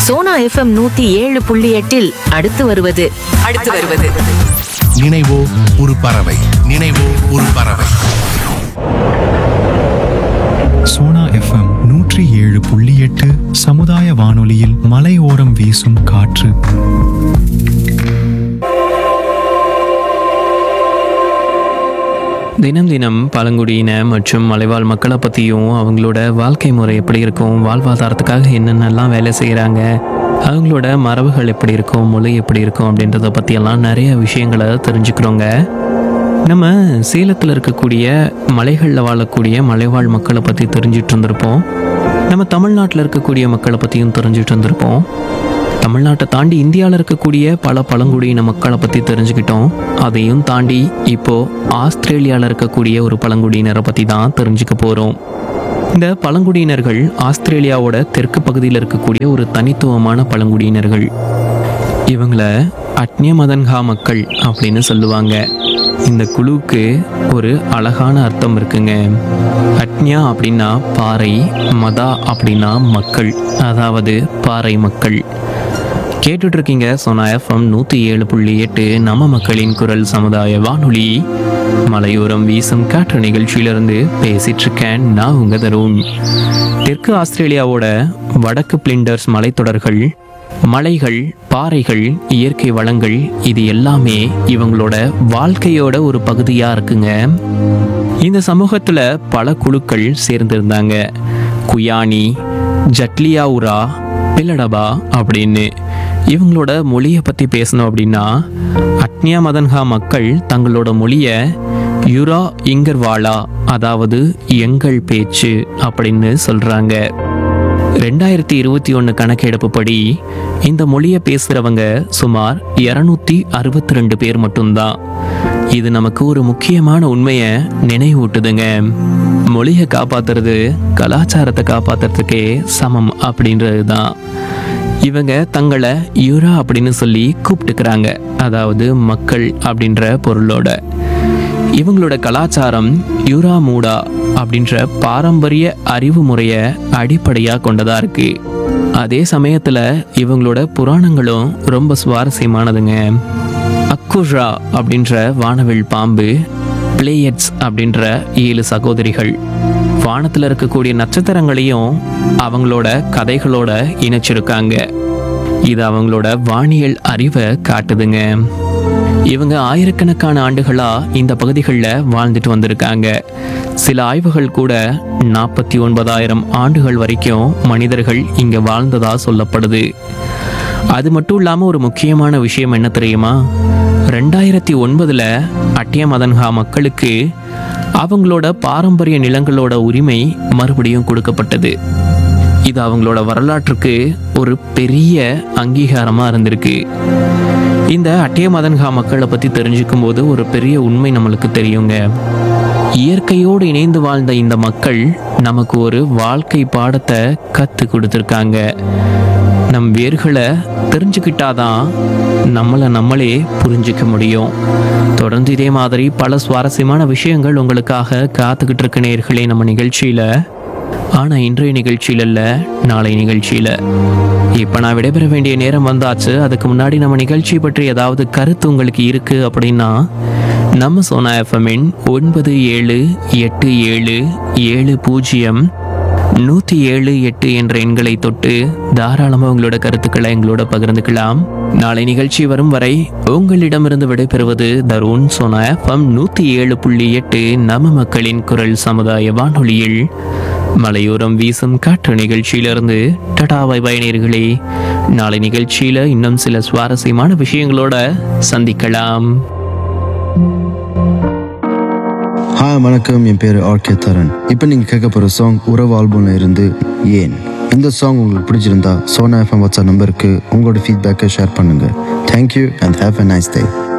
Sona FM நூத்தி ஏழு புள்ளி எட்டில் அடுத்து வருவது அடுத்து வருவது நினைவோ ஒரு பறவை நினைவோ ஒரு பறவை சோனா எஃப்எம் நூற்றி ஏழு புள்ளி எட்டு சமுதாய வானொலியில் மலையோரம் வீசும் காற்று தினம் தினம் பழங்குடியின மற்றும் மலைவாழ் மக்களை பற்றியும் அவங்களோட வாழ்க்கை முறை எப்படி இருக்கும் வாழ்வாதாரத்துக்காக என்னென்னலாம் வேலை செய்கிறாங்க அவங்களோட மரபுகள் எப்படி இருக்கும் மொழி எப்படி இருக்கும் அப்படின்றத பற்றியெல்லாம் நிறைய விஷயங்களை தெரிஞ்சுக்கிறோங்க நம்ம சேலத்தில் இருக்கக்கூடிய மலைகளில் வாழக்கூடிய மலைவாழ் மக்களை பற்றி தெரிஞ்சிட்டு இருந்திருப்போம் நம்ம தமிழ்நாட்டில் இருக்கக்கூடிய மக்களை பற்றியும் தெரிஞ்சிட்டு இருந்திருப்போம் தமிழ்நாட்டை தாண்டி இந்தியாவில் இருக்கக்கூடிய பல பழங்குடியின மக்களை பற்றி தெரிஞ்சுக்கிட்டோம் அதையும் தாண்டி இப்போ ஆஸ்திரேலியாவில் இருக்கக்கூடிய ஒரு பழங்குடியினரை பற்றி தான் தெரிஞ்சுக்க போகிறோம் இந்த பழங்குடியினர்கள் ஆஸ்திரேலியாவோட தெற்கு பகுதியில் இருக்கக்கூடிய ஒரு தனித்துவமான பழங்குடியினர்கள் இவங்கள அட்னிய மதன்ஹா மக்கள் அப்படின்னு சொல்லுவாங்க இந்த குழுவுக்கு ஒரு அழகான அர்த்தம் இருக்குங்க அட்னியா அப்படின்னா பாறை மதா அப்படின்னா மக்கள் அதாவது பாறை மக்கள் கேட்டுட்டு இருக்கீங்க சோனா எஃப்எம் நூற்றி ஏழு புள்ளி எட்டு நம்ம மக்களின் குரல் சமுதாய வானொலி மலையோரம் வீசும் காற்று நிகழ்ச்சியிலிருந்து பேசிட்டு இருக்கேன் நான் உங்க தருண் தெற்கு ஆஸ்திரேலியாவோட வடக்கு பிளிண்டர்ஸ் மலைத்தொடர்கள் மலைகள் பாறைகள் இயற்கை வளங்கள் இது எல்லாமே இவங்களோட வாழ்க்கையோட ஒரு பகுதியா இருக்குங்க இந்த சமூகத்துல பல குழுக்கள் சேர்ந்திருந்தாங்க குயானி ஜட்லியாவுரா பில்லடபா அப்படின்னு இவங்களோட மொழியை பற்றி பேசணும் அப்படின்னா அட்னியா மதன்ஹா மக்கள் தங்களோட மொழியை யுரா இங்கர்வாலா அதாவது எங்கள் பேச்சு அப்படின்னு சொல்கிறாங்க ரெண்டாயிரத்தி இருபத்தி ஒன்று கணக்கெடுப்புப்படி இந்த மொழியை பேசுகிறவங்க சுமார் இரநூத்தி அறுபத்தி ரெண்டு பேர் மட்டும்தான் இது நமக்கு ஒரு முக்கியமான உண்மையை நினைவூட்டுதுங்க மொழியை காப்பாத்துறது கலாச்சாரத்தை காப்பாத்துறதுக்கே சமம் அப்படின்றது தான் இவங்க தங்களை யூரா அப்படின்னு சொல்லி கூப்பிட்டுக்கிறாங்க அதாவது மக்கள் அப்படின்ற பொருளோட இவங்களோட கலாச்சாரம் யூரா மூடா அப்படின்ற பாரம்பரிய அறிவு முறையை அடிப்படையாக கொண்டதா இருக்கு அதே சமயத்துல இவங்களோட புராணங்களும் ரொம்ப சுவாரஸ்யமானதுங்க அக்குஷா அப்படின்ற வானவில் பாம்பு பிளேயட்ஸ் அப்படின்ற ஏழு சகோதரிகள் வானத்தில் இருக்கக்கூடிய நட்சத்திரங்களையும் அவங்களோட கதைகளோட இணைச்சிருக்காங்க இது அவங்களோட வானியல் அறிவை காட்டுதுங்க இவங்க ஆயிரக்கணக்கான ஆண்டுகளா இந்த பகுதிகளில் வாழ்ந்துட்டு வந்திருக்காங்க சில ஆய்வுகள் கூட நாற்பத்தி ஒன்பதாயிரம் ஆண்டுகள் வரைக்கும் மனிதர்கள் இங்க வாழ்ந்ததா சொல்லப்படுது அது மட்டும் இல்லாமல் ஒரு முக்கியமான விஷயம் என்ன தெரியுமா ரெண்டாயிரத்தி ஒன்பதுல அட்டிய மதன்ஹா மக்களுக்கு அவங்களோட பாரம்பரிய நிலங்களோட உரிமை மறுபடியும் கொடுக்கப்பட்டது இது அவங்களோட வரலாற்றுக்கு ஒரு பெரிய அங்கீகாரமா இருந்திருக்கு இந்த அட்டிய மதன்ஹா மக்களை பத்தி தெரிஞ்சுக்கும் போது ஒரு பெரிய உண்மை நம்மளுக்கு தெரியுங்க இயற்கையோடு இணைந்து வாழ்ந்த இந்த மக்கள் நமக்கு ஒரு வாழ்க்கை பாடத்தை கத்து கொடுத்துருக்காங்க நம் வேர்களை தெரிஞ்சுக்கிட்டாதான் நம்மளை நம்மளே புரிஞ்சுக்க முடியும் தொடர்ந்து இதே மாதிரி பல சுவாரஸ்யமான விஷயங்கள் உங்களுக்காக காத்துக்கிட்டு இருக்க நேர்களே நம்ம நிகழ்ச்சியில் ஆனால் இன்றைய நிகழ்ச்சியில் இல்லை நாளை நிகழ்ச்சியில் இப்போ நான் விடைபெற வேண்டிய நேரம் வந்தாச்சு அதுக்கு முன்னாடி நம்ம நிகழ்ச்சி பற்றி ஏதாவது கருத்து உங்களுக்கு இருக்குது அப்படின்னா நம்ம சோனா எஃப்எம்மின் ஒன்பது ஏழு எட்டு ஏழு ஏழு பூஜ்ஜியம் நூற்றி ஏழு எட்டு என்ற எண்களை தொட்டு தாராளமாக உங்களோட கருத்துக்களை எங்களோட பகிர்ந்துக்கலாம் நாளை நிகழ்ச்சி வரும் வரை உங்களிடமிருந்து விடைபெறுவது தருண் சோனா எஃப்எம் நூற்றி ஏழு புள்ளி எட்டு நம்ம மக்களின் குரல் சமுதாய வானொலியில் மலையோரம் வீசும் காற்று நிகழ்ச்சியிலிருந்து டடா பை பயணியர்களே நாளை நிகழ்ச்சியில் இன்னும் சில சுவாரஸ்யமான விஷயங்களோட சந்திக்கலாம் ஹாய் வணக்கம் என் பேர் ஆர்கே தரன் இப்போ நீங்கள் கேட்க போகிற சாங் உறவு ஆல்பம்ல இருந்து ஏன் இந்த சாங் உங்களுக்கு பிடிச்சிருந்தா சோனா எஃப்எம் வாட்ஸ்அப் நம்பருக்கு உங்களோட ஃபீட்பேக்கை ஷேர் பண்ணுங்கள் thank you and have a nice day